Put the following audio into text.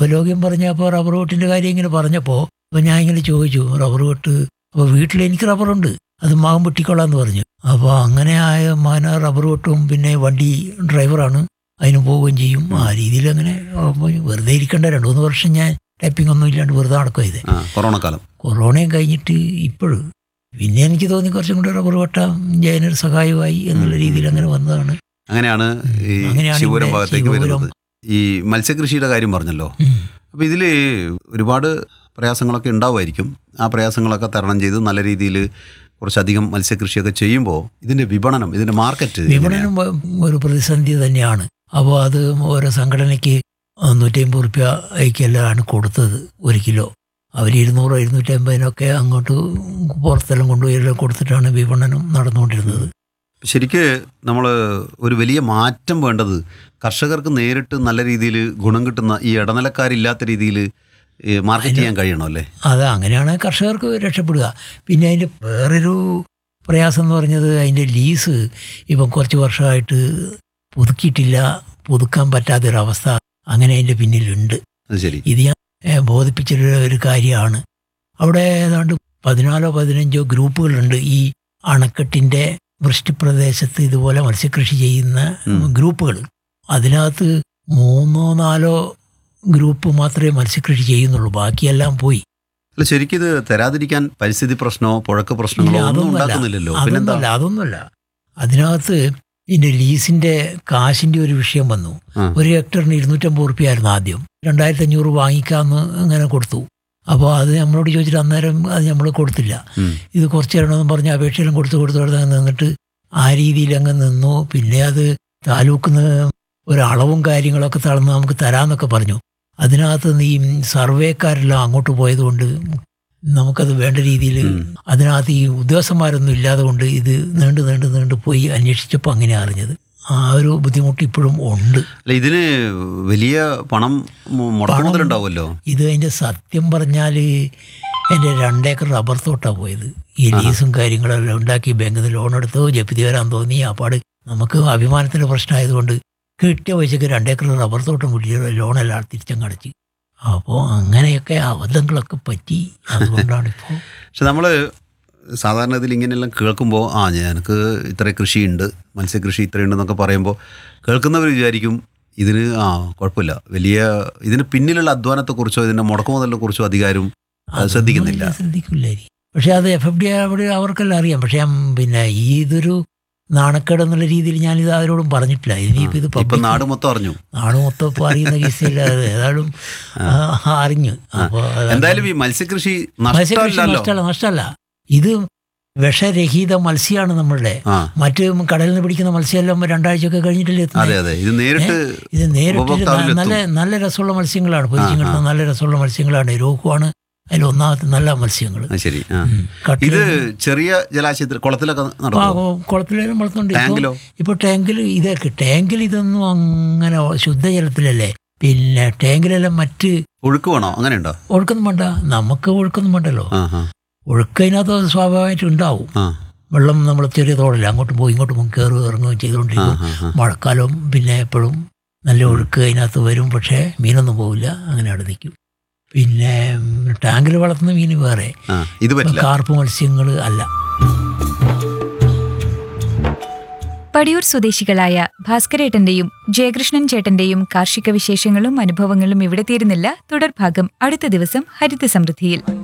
ഉപലോക്യം പറഞ്ഞപ്പോൾ റബ്ബർ വെട്ടിൻ്റെ കാര്യം ഇങ്ങനെ പറഞ്ഞപ്പോൾ അപ്പോൾ ഞാൻ ഇങ്ങനെ ചോദിച്ചു റബ്ബർ വെട്ട് അപ്പോൾ വീട്ടിൽ എനിക്ക് റബ്ബറുണ്ട് അത് മകൻ വെട്ടിക്കൊള്ളാന്ന് പറഞ്ഞു അപ്പോൾ അങ്ങനെ ആയ മകന റബ്ബർ വെട്ടും പിന്നെ വണ്ടി ഡ്രൈവറാണ് അതിന് പോവുകയും ചെയ്യും ആ രീതിയിൽ അങ്ങനെ അപ്പോൾ വെറുതെ ഇരിക്കേണ്ട രണ്ട് മൂന്ന് വർഷം ഞാൻ ടൈപ്പിംഗ് ഒന്നും ഇല്ലാണ്ട് വെറുതെ നടക്കുക ഇത് ആ കൊറോണ കാലം കൊറോണയും കഴിഞ്ഞിട്ട് ഇപ്പോഴും പിന്നെ എനിക്ക് തോന്നി കുറച്ചും കൂടി റബ്ബർ വെട്ടാം ജയനൊരു സഹായമായി എന്നുള്ള രീതിയിൽ അങ്ങനെ വന്നതാണ് അങ്ങനെയാണ് ഈ അങ്ങനെയാണ് ശിവപുരം ഇവിടെ ഭാഗത്തേക്ക് ശിവപുരം. വരുന്നത് ഈ മത്സ്യകൃഷിയുടെ കാര്യം പറഞ്ഞല്ലോ ഉം. അപ്പോൾ ഇതിൽ ഒരുപാട് പ്രയാസങ്ങളൊക്കെ ഉണ്ടാവുമായിരിക്കും ആ പ്രയാസങ്ങളൊക്കെ തരണം ചെയ്ത് നല്ല രീതിയിൽ കുറച്ചധികം മത്സ്യകൃഷിയൊക്കെ ചെയ്യുമ്പോൾ ഇതിന്റെ വിപണനം ഇതിന്റെ മാർക്കറ്റ് വിപണനം വ- ഒരു പ്രതിസന്ധി തന്നെയാണ് അപ്പോൾ അത് ഓരോ സംഘടനയ്ക്ക് നൂറ്റമ്പത് റുപ്യ അയക്കെല്ലാം കൊടുത്തത് ഒരു കിലോ അവർ ഇരുന്നൂറോ ഇരുന്നൂറ്റമ്പതിനൊക്കെ അങ്ങോട്ട് പുറത്തെല്ലാം കൊണ്ടുപോയി എല്ലാം കൊടുത്തിട്ടാണ് വിപണനം നടന്നുകൊണ്ടിരുന്നത് ശരിക്ക് നമ്മൾ ഒരു വലിയ മാറ്റം വേണ്ടത് കർഷകർക്ക് നേരിട്ട് നല്ല രീതിയിൽ ഗുണം കിട്ടുന്ന ഈ ഇടനിലക്കാരില്ലാത്ത രീതിയിൽ മാർക്കറ്റ് ചെയ്യാൻ കഴിയണം അല്ലേ അത് അങ്ങനെയാണ് കർഷകർക്ക് രക്ഷപ്പെടുക പിന്നെ അതിൻ്റെ വേറൊരു പ്രയാസം എന്ന് പറഞ്ഞത് അതിൻ്റെ ലീസ് ഇപ്പം കുറച്ച് വർഷമായിട്ട് പുതുക്കിയിട്ടില്ല പുതുക്കാൻ പറ്റാത്തൊരവസ്ഥ അങ്ങനെ അതിൻ്റെ പിന്നിലുണ്ട് അത് ശരി ഇത് ഞാൻ ഏ, ബോധിപ്പിച്ചൊരു ഒരു കാര്യമാണ് അവിടെ ഏതാണ്ട് പതിനാലോ പതിനഞ്ചോ ഗ്രൂപ്പുകളുണ്ട് ഈ അണക്കെട്ടിൻ്റെ വൃഷ്ടിപ്രദേശത്ത് ഇതുപോലെ മത്സ്യകൃഷി ചെയ്യുന്ന ഉം. ഗ്രൂപ്പുകൾ അതിനകത്ത് മൂന്നോ നാലോ ഗ്രൂപ്പ് മാത്രമേ മത്സ്യകൃഷി ചെയ്യുന്നുള്ളൂ ബാക്കിയെല്ലാം പോയി അല്ല ശരിക്കും ഇത് തരാതിരിക്കാൻ പരിസ്ഥിതി പ്രശ്നമോ പുഴക്ക് പ്രശ്നങ്ങളോ ഇല്ല, ഒന്നും അതൊന്നുമല്ല. ഉണ്ടാക്കുന്നില്ലല്ലോ പിന്നെന്താ അതൊന്നുമല്ല അതൊന്നുമല്ല അതിനകത്ത് ഇതിന്റെ ലീസിന്റെ കാശിന്റെ ഒരു വിഷയം വന്നു ആ. ഒരു ഹെക്ടറിന് ഇരുന്നൂറ്റമ്പത് റുപ്യായിരുന്നു ആദ്യം രണ്ടായിരത്തി അഞ്ഞൂറ് വാങ്ങിക്കാമെന്ന് അങ്ങനെ കൊടുത്തു അപ്പോൾ അത് നമ്മളോട് ചോദിച്ചിട്ട് അന്നേരം അത് നമ്മൾ കൊടുത്തില്ല ഉം. ഇത് കുറച്ച് തരണമെന്ന് പറഞ്ഞ് അപേക്ഷയെല്ലാം കൊടുത്ത് കൊടുത്ത് കൊടുത്ത് അങ്ങ് നിന്നിട്ട് ആ രീതിയിൽ അങ്ങ് നിന്നു പിന്നെ അത് താലൂക്കിന്ന് ഒരളവും കാര്യങ്ങളൊക്കെ തളർന്ന് നമുക്ക് തരാമെന്നൊക്കെ പറഞ്ഞു അതിനകത്ത് നിന്ന് ഈ സർവേക്കാരെല്ലാം അങ്ങോട്ട് പോയതുകൊണ്ട് നമുക്കത് വേണ്ട രീതിയിൽ ഉം. അതിനകത്ത് ഈ ഉദ്യോഗസ്ഥന്മാരൊന്നും ഇല്ലാതെ കൊണ്ട് ഇത് നീണ്ട് നീണ്ട് നീണ്ട് പോയി അന്വേഷിച്ചപ്പോൾ അങ്ങനെ അറിഞ്ഞത് ആ ഒരു ബുദ്ധിമുട്ട് ഇപ്പോഴും ഉണ്ട് അല്ല ഇതിന് വലിയ പണം മു- മുടക്ക് പണം- മുതലുണ്ടാവുമല്ലോ ഇത് അതിൻ്റെ സത്യം പറഞ്ഞാൽ എൻ്റെ രണ്ടേക്കർ റബ്ബർ തോട്ടാണ് പോയത് ഈ ലീസും കാര്യങ്ങളെല്ലാം ഉണ്ടാക്കി ബാങ്കിൽ നിന്ന് ലോൺ എടുത്തു ജപ്തി വരാൻ തോന്നി അപ്പാട് നമുക്ക് അഭിമാനത്തിൻ്റെ പ്രശ്നമായതുകൊണ്ട് കിട്ടിയ പൈസക്ക് രണ്ടേക്കർ റബ്ബർ തോട്ടം കിട്ടിയ ലോണെല്ലാം തിരിച്ചങ്ങടച്ച് അപ്പോൾ അങ്ങനെയൊക്കെ അബദ്ധങ്ങളൊക്കെ പറ്റി അതുകൊണ്ടാണ് ഇപ്പോൾ പക്ഷെ നമ്മൾ സാധാരണ ഇതിൽ ഇങ്ങനെയെല്ലാം കേൾക്കുമ്പോൾ ആ ഞങ്ങൾക്ക് ഇത്ര കൃഷിയുണ്ട് മത്സ്യകൃഷി ഇത്രയുണ്ടെന്നൊക്കെ പറയുമ്പോൾ കേൾക്കുന്നവർ വിചാരിക്കും ഇതിന് ആ കുഴപ്പമില്ല വലിയ ഇതിന് പിന്നിലുള്ള അധ്വാനത്തെക്കുറിച്ചോ ഇതിൻ്റെ മുടക്കുമുതലിനെ കുറിച്ചോ അധികാരം അത് ശ്രദ്ധിക്കുന്നില്ല. ശ്രദ്ധിക്കില്ലായിരിക്കും പക്ഷെ അത് എഫ് എഫ് ഡി അവിടെ അവർക്കെല്ലാം അറിയാം പക്ഷെ ഞാൻ പിന്നെ ഈ ഇതൊരു നാണക്കേട് എന്നുള്ള രീതിയിൽ ഞാനിത് അവരോടും പറഞ്ഞിട്ടില്ല ഇനിയിപ്പോൾ ഇത് ഇപ്പൊ public- നാട് മൊത്തം അറിഞ്ഞു നാട് മൊത്തം ഇപ്പോൾ അറിയുന്ന കേസില്ല അത് ഏതായാലും ആ, അറിഞ്ഞു അപ്പോൾ എന്തായാലും ഈ മത്സ്യകൃഷി മത്സ്യകൃഷി നഷ്ടമല്ലല്ലോ നഷ്ടമല്ല നഷ്ടമല്ല ഇത് വിഷരഹിത മത്സ്യമാണ് നമ്മളുടെ ആ മറ്റ് കടലിൽ നിന്ന് പിടിക്കുന്ന മത്സ്യമെല്ലാം രണ്ടാഴ്ചയൊക്കെ കഴിഞ്ഞിട്ടല്ലേ എത്തുന്നത്? അതെ അതെ ഇത് നേരിട്ട് ഇത് നേരിട്ട് ഉപഭോക്താവിലെത്തും. നല്ല നല്ല രസമുള്ള മത്സ്യങ്ങളാണ് പൊരിച്ചും ആ, കിട്ടുന്ന നല്ല രസമുള്ള മത്സ്യങ്ങളാണ് രോഹുവാണ് അതിൽ ഒന്നാമത്തെ നല്ല മത്സ്യങ്ങൾ ആ, ശരി ആ ഉം. ഇത് കട്ടില് ചെറിയ ജലാശയത്തിൽ കുളത്തിലൊക്കെ ആ, നടക്കും കുളത്തിലേലും വളർത്തുന്നുണ്ട് ഇപ്പൊ- ടാങ്കിലോ ഇപ്പൊ ടാങ്കിൽ ഇതൊക്കെ ടാങ്കിൽ ഇതൊന്നും അങ്ങനെ ശുദ്ധജലത്തിലല്ലേ പിന്നെ ടാങ്കിലെല്ലാം മറ്റ് ഒഴുക്ക് വേണോ അങ്ങനെയുണ്ടോ ഒഴുക്കൊന്നും വേണ്ട നമുക്ക് ഒഴുക്കൊന്നും വേണ്ടല്ലോ ആ ആ ഒഴുക്കതിനകത്ത് സ്വാഭാവികമായിട്ട് ഉണ്ടാവും ആ വെള്ളം നമ്മൾ ചെറിയ തോടല്ല അങ്ങോട്ടും പോയി ഇങ്ങോട്ടും പോയി കയറുകയും ഇറങ്ങുകയും ആ ചെയ്തുകൊണ്ടിരിക്കും ആ, ആ. മഴക്കാലം പിന്നെ എപ്പോഴും നല്ല ഒഴുക്ക് അതിനകത്ത് വരും പക്ഷേ മീനൊന്നും പോവില്ല അങ്ങനെ അവിടെ നിൽക്കും പിന്നെ ടാങ്കിൽ വളർത്തുന്ന മീൻ വേറെ ആ ഇത് പറ്റില്ല കാർപ്പ് മത്സ്യങ്ങൾ അല്ല പടിയൂർ സ്വദേശികളായ ഭാസ്കരേട്ടന്റെയും ജയകൃഷ്ണൻ ചേട്ടന്റെയും കാർഷിക വിശേഷങ്ങളും അനുഭവങ്ങളും ഇവിടെ തീരുന്നില്ല തുടർഭാഗം അടുത്ത ദിവസം ഹരിത സമൃദ്ധിയിൽ